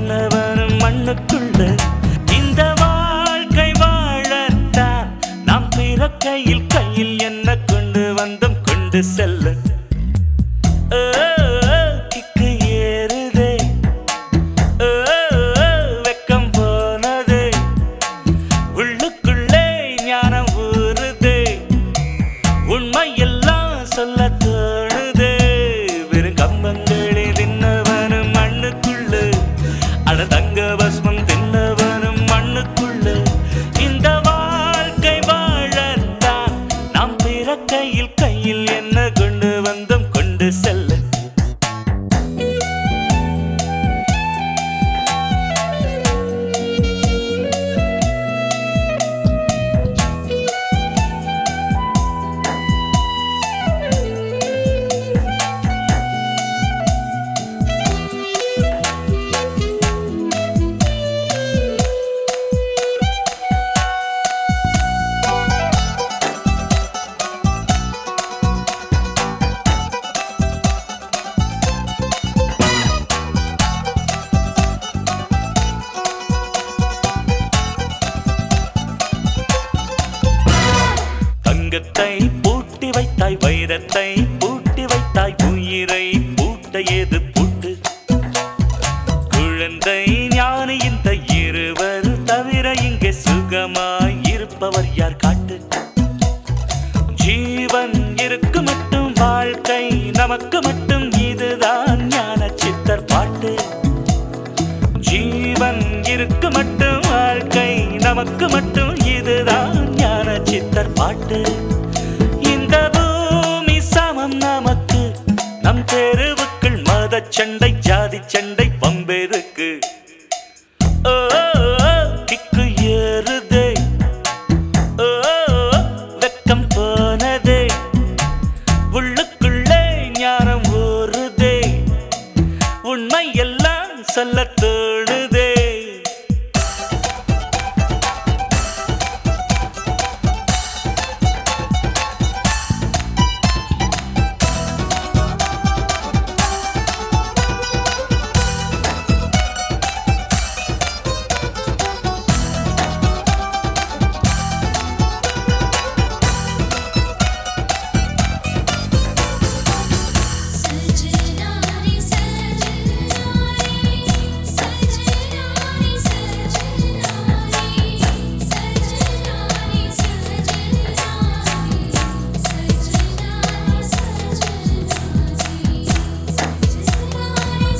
தின்னவனும் மண்ணுக்குள்ள இந்த வாழ்க்கை வாழத்தான் நாம் பிறக்கையில் கையில் என்ன கொண்டு வந்தோம் கொண்டு செல்ல ஓ, கிக்கு ஏறுதே ஓ, வெக்கம் போனதே உள்ளுக்குள்ளே ஞானம் ஊறுதே உண்மையெல்லாம் சொல்ல தோணுதே வெறும் கம்பங்களே தின்னவனும் மண்ணுக்குள்ளு அட தங்க பஸ்மம் தின்னவனும் மண்ணுக்குள்ளு இந்த வாழ்க்கை வாழத்தான் நாம் பிறக்கையில் கையில் என்ன கொண்டு வந்தோம் கொண்டு செல்ல தங்கத்தை பூட்டி வைத்தாய் வைரத்தை பூட்டி வைத்தாய் உயிரை பூட்ட ஏது பூட்டு குழந்தை ஞானி இந்த இருவர் தவிர இங்கே சுகமாய் இருப்பவர் யார் காட்டு ஜீவன் இருக்கு மட்டும் வாழ்க்கை நமக்கு மட்டும் இதுதான் ஞான சித்தர் பாட்டு ஜீவன் இருக்கு மட்டும் வாழ்க்கை நமக்கு மட்டும் இதுதான் ஞான சித்தர் பாட்டு இந்த பூமி சமம் நமக்கு நம் தெருவுக்குள் மத சண்டை ஜாதி சண்டை பம்பெருக்கு ஓ, ஓ, கிக்கு ஏறுதே ஓ, வெக்கம் போனதே உள்ளுக்குள்ளே ஞானம் ஊறுதே உண்மை எல்லாம் சொல்ல தோணுதே सजनारी सजनारी सजनारी सजनारी सजनारी सजनारी सजनारी सजनारी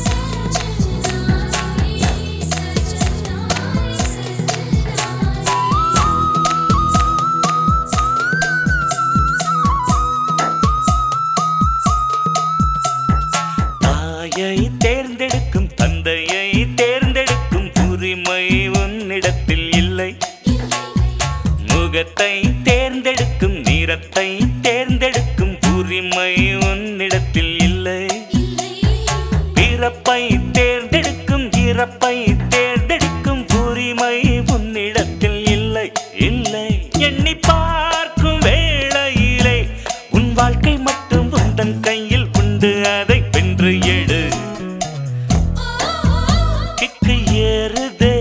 தாயை தேர்ந்தெடுக்கும் தந்தையை தேர்ந்தெடுக்கும் உரிமை உன்னிடத்தில் இல்லை முகத்தை தேர்ந்தெடுக்கும் நிறத்தை தேர்ந்தெடுக்கும் உரிமை உன்னிடத்தில் இல்லை பிறப்பை தேர்ந்தெடுக்கும் இறப்பை தேர்ந்தெடுக்கும் உரிமை உன்னிடத்தில் இல்லை இல்லை எண்ணி பார்க்கும் வேளையிலே உன் வாழ்க்கை மட்டும் உந்தன் கையில் உண்டு அதை வென்று எடு கிக்கு ஏறுதே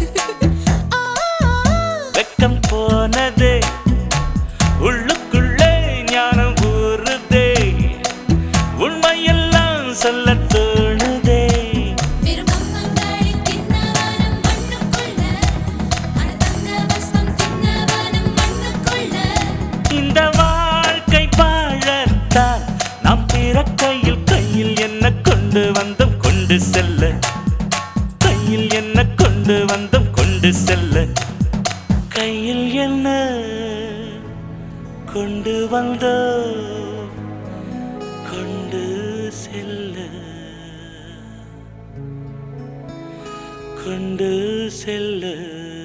வெக்கம் போனதே உள்ளுக்குள்ளே ஞானம் ஊறுதே உண்மையெல்லாம் சொல்ல தோணுதே பெருமம்மங்காளி தின்னவனம் மண்ணுக்குள்ள அனதங்க பஸ்மம் தின்னவனம் மண்ணுக்குள்ள இந்த வாழ்க்கை வாழத்தான் நாம் பிறக்கையில் கையில் என்ன கொண்டு வந்தோம் கொண்டு செல்ல கையில் என்ன கொண்டு வந்தோம் கொண்டு செல்ல கையில் என்ன கொண்டு வந்தோம் கொண்டு செல்ல கொண்டு செல்ல